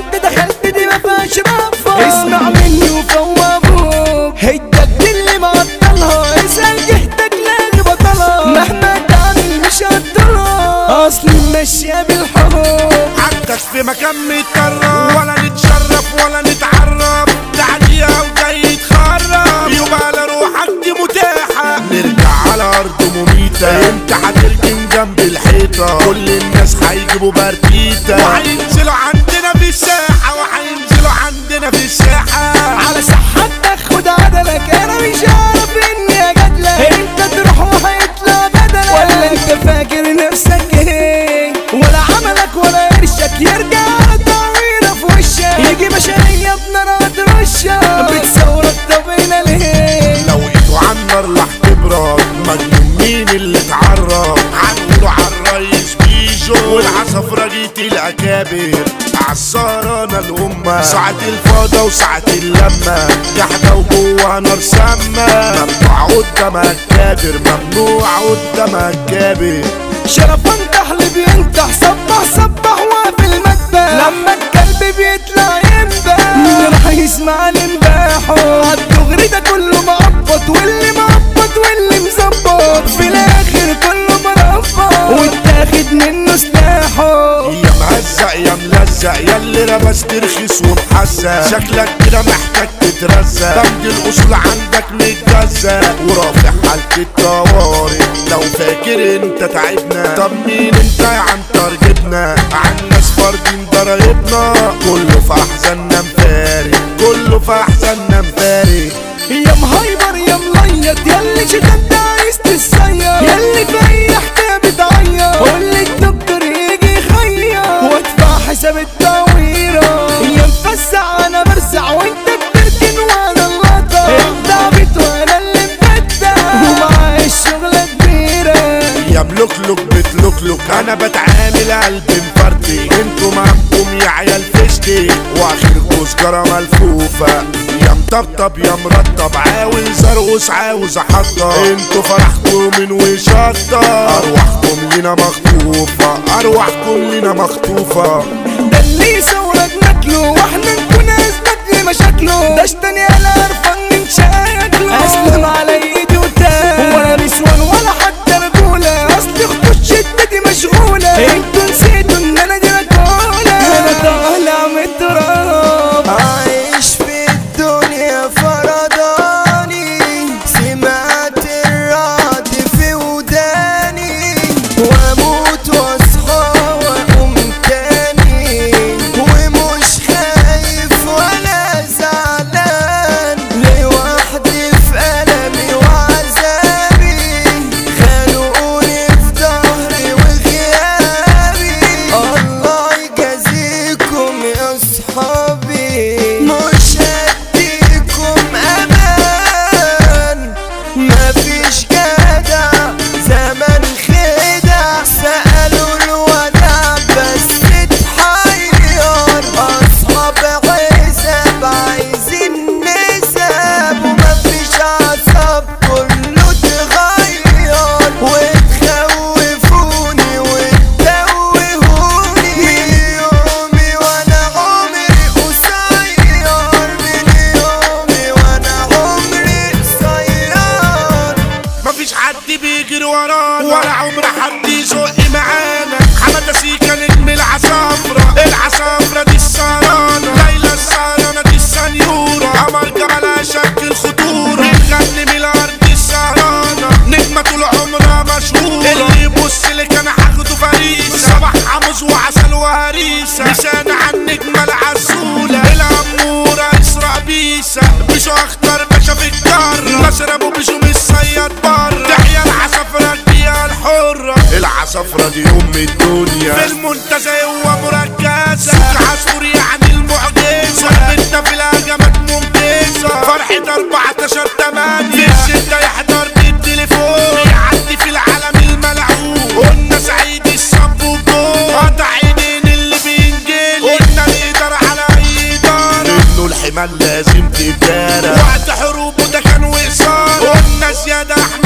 انت دخلت دي ما فيهاش رفة اسمع مني وفوق ابوك هيدك اللي معطلها اسأل جهتك لاقي بطلها مهما تعمل مش هتطلها اصل ماشية بالحروب عندك في مكان متكرر ولا نتشرف ولا نتعرف تعديها وجاي تخرب يبقى لا روحك دي متاحة نرجع على أرض مميتة انت هتركن جنب الحيطة كل الناس هيجيبوا بارتيتا وهينزلوا عندنا في الساحة وهينزلوا عندنا في الساحة على صحتك خد عدلك انا مش عارف اني اجادلك انت تروح وهيطلع بدلك ولا انت فاكر نفسك ايه ولا عملك ولا قرشك يرجع على تعويره في وشك يجي بشرية بنار ترشك بتصورك طب هنا ليه لو ايده على النار راح تبرد مجنون مين اللي اتعرض عنده على الريس بيجو والعصفرة جيت الاكابر عالسهرانة الأمة ساعة الفضا وساعة اللمة جحدة وجوه نار سامة ممنوع قدامها الكابر ممنوع قدامها الكابر شرفان تحلي بينتح صبح صبح وفي المذبح لما الكلب بيطلع ينبح مين راح يسمع لنباحه عالدغري ده كله مقبط واللي مقبط واللي مظبط في الاخر كله مربط واتاخد منه سلاحه يا مهزق يا ملزق يا اللي لبست رخيص ومحزق شكلك كده محتاج تترزق بند الاصول عندك متجزق ورافع حالة الطوارئ لو فاكر انت تعبنا طب مين انت يا عنتر جبنا عالناس فاردين ضرايبنا كله في احزاننا مفارق كله في احزاننا مفارق يا مهايبر يا مليط ياللي شتت عايز تسير ياللي في اي حكايه بتعيط قول لي الدكتور يجي يخير وادفع حساب التعويره يا مفسع انا برسع وانت بتركن وانا اللقطه انت عبيط وانا اللي مفتح ومعايا الشغله كبيره يا ملوكلوك بتلوكلوك انا بتعامل قلب مفرتي انتوا معكم يا عيال فشتي واخركوا سجارة ملفوفة يا مطبطب يا مرطب عاوز ارقص عاوز احطب انتوا فرحكم من وشطة ارواحكم لينا مخطوفة ارواحكم لينا مخطوفة ده اللي يصورك ناكله واحنا نكون اثبت لي مشاكله ده اشتني على قرفان من شكله اسلم على ايدي وتاه ولا نسوان ولا حتى رجوله اصل خطوط شدتي مشغوله انتوا نسيتوا ان انا دي رجوله انا طالع من التراب عايش في الدنيا فرداني سمعت الرعد في وداني واموت واصحى واقوم تاني ومش خايف ولا زعلان لوحدي في ألمي وعذابي خانقوني في ظهري وغيابي الله يجازيكم يا صحابي مش هديكم امان مفيش جدع زمن خدع سألوا الوداع بس اتحير اصحاب عزب عايزين نسب ومفيش عصب كله اتغير وتخوفوني وتتوهوني من يومي وانا عمري قصير من يومي وانا عمري قصير مفيش حد بيجري ورانا ولا عمر حد يزق معانا حمادة سيكا نجم العصافرة العصافرة دي السهرانة ليلى السهرانة دي السنيورة قمر جمالها شكل خطورة بتغني من الأرض السهرانة نجمة طول عمرها مشهورة اللي يبص لك أنا هاخده فريسة صباح حمص وعسل وهريسة لسان عن النجمة العسولة الأمورة إسراء بيسة بيشو أخضر باشا في الجرة نشربه بيشو مش صياد بره تحيا العصافرة الجية الحرة العصافرة دي أم الدنيا في المنتزه هو مركزة سوق عصفور يعني المعجزة انت في الهجمات ممتازة فرحة 14 8 في الشدة يحضر بالتليفون يعدي في العالم الملعون قلنا سعيد الصب وجول قطع عينين اللي بينجل قلنا نقدر على اي دار انه الحمال لازم تتدارى وقت حروبه ده كان وقصار قلنا زيادة احمد